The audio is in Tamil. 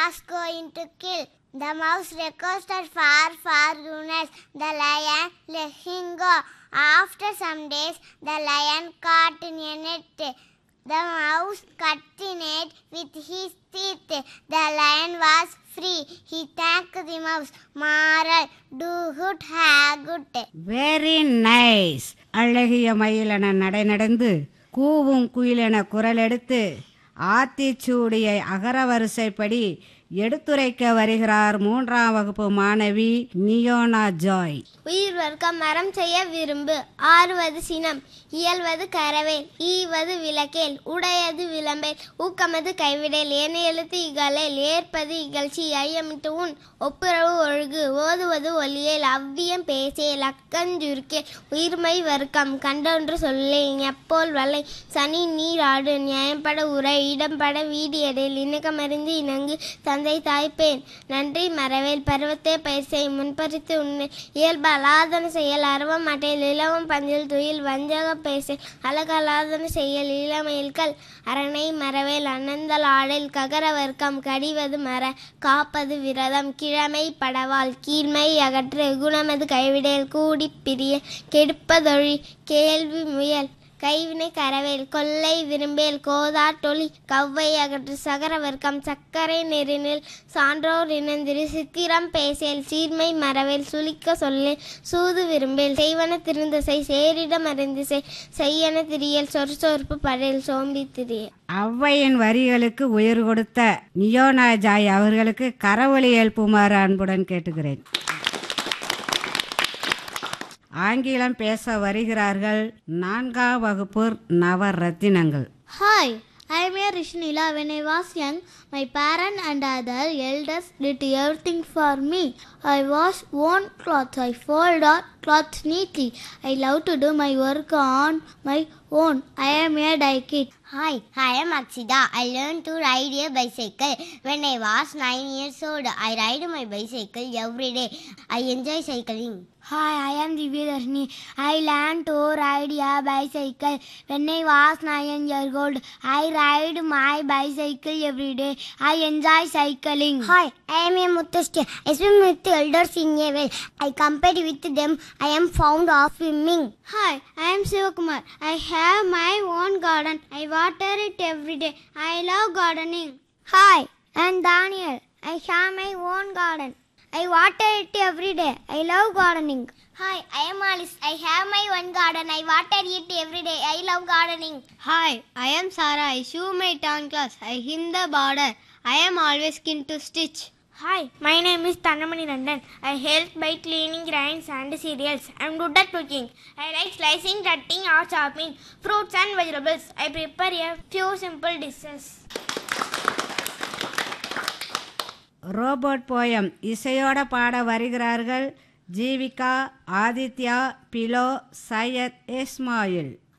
was going to kill. The mouse requested far, far goodness. The lion let him go. After some days, the lion caught in a net. The mouse cut the net with his teeth. The lion was free. He thanked the mouse. Moral, do good, have good. Very nice அழகிய மயிலென நடை நடந்து கூவும் குயிலென குரல் எடுத்து ஆத்திச்சூடியை அகரவரிசைப்படி எடுத்துரைக்க வருகிறார் மூன்றாம் வகுப்பு மாணவி நியோனா ஜாய் உயிர் வர்க்கம் மரம் செய்ய விரும்பு ஆறுவது சினம் இயல்வது கரவேல் ஈவது விளக்கேல் உடையது விளம்பேல் ஊக்கமது கைவிடேல் ஏன எழுத்து இகழேல் ஏற்பது இகழ்ச்சி ஐயமிட்டு உன் ஒப்புரவு ஒழுகு ஓதுவது ஒலியேல் அவ்வியம் பேசேல் அக்கஞ்சுருக்கே உயிர்மை வர்க்கம் கண்டொன்று சொல்லேன் எப்போல் வலை சனி நீராடு நியாயப்பட உரை இடம்பட வீடியடில் இணக்கமறிந்து இணங்கு தந்தை தாய்ப்பேன் நன்றி மறவேல் பருவத்தே பயிர் செய் முன்பறித்து உண்மை இயல்பு அலாதன செயல் அருவ மட்டையில் இளவம் பஞ்சில் துயில் வஞ்சக பேச அழகலாதன செயல் இளமயில்கள் அரணை மறவேல் அனந்தல் ஆடல் ககர வர்க்கம் கடிவது மர காப்பது விரதம் கிழமை படவால் கீழ்மை அகற்று குணமது கைவிடல் கூடி பிரிய கெடுப்பதொழி கேள்வி முயல் கைவினை கரவேல் கொல்லை விரும்பேல் கோதாட்டொலி கவ்வை அகற்று சகர வர்க்கம் சக்கரை நெறினில் சான்றோர் இணைந்திரு சித்திரம் பேசேல் சீர்மை மறவேல் சுளிக்க சொல்லேல் சூது விரும்பேல் செய்வன திருந்தசை சேரிடம் அறிந்திசை செய்யன திரியல் சொற்சொற்பு படையல் சோம்பி திரிய ஔவையின் வரிகளுக்கு உயிர் கொடுத்த நியோனா ஜாய் அவர்களுக்கு கரவொலி எழுப்புமாறு அன்புடன் கேட்டுக்கிறேன் ஆங்கிலம் பேச வருகிறார்கள் நான்காம் வகுப்பு நவரத்தினங்கள் Hi, I am here Rishnila. When I was young, my parent and other elders did everything for me. I wash own clothes. I fold out clothes neatly. I love to do my work on my own. I am a dye kid. Hi, I am Akshida. I learned to ride a bicycle when I was 9 years old. I ride my bicycle every day. I enjoy cycling. Hi, I am Divyadarshini. I learned to ride a bicycle when I was 9 years old. I ride my bicycle every day. I enjoy cycling. Hi, I am a Muttashti. I swim with the elders in a well. I compete with them. I am fond of swimming. Hi, I am Sivakumar. I have my own garden. I water it every day. I love gardening. Hi, I am Daniel. I have my own garden. I water it every day. I love gardening. Hi, I am Alice. I have my one garden. I water it every day. I love gardening. Hi, I am Sarah. I sew my town clothes. I hem the border. I am always keen to stitch. Hi, my name is Tanamani Nandan. I help by cleaning grains and cereals. I am good at cooking. I like slicing, cutting, or chopping fruits and vegetables. I prepare a few simple dishes. Robot poem இசையோட பாட வருகிறார்கள் ஜீவிகா ஆதித்யா பிலோ சையத் இஸ்மாயில்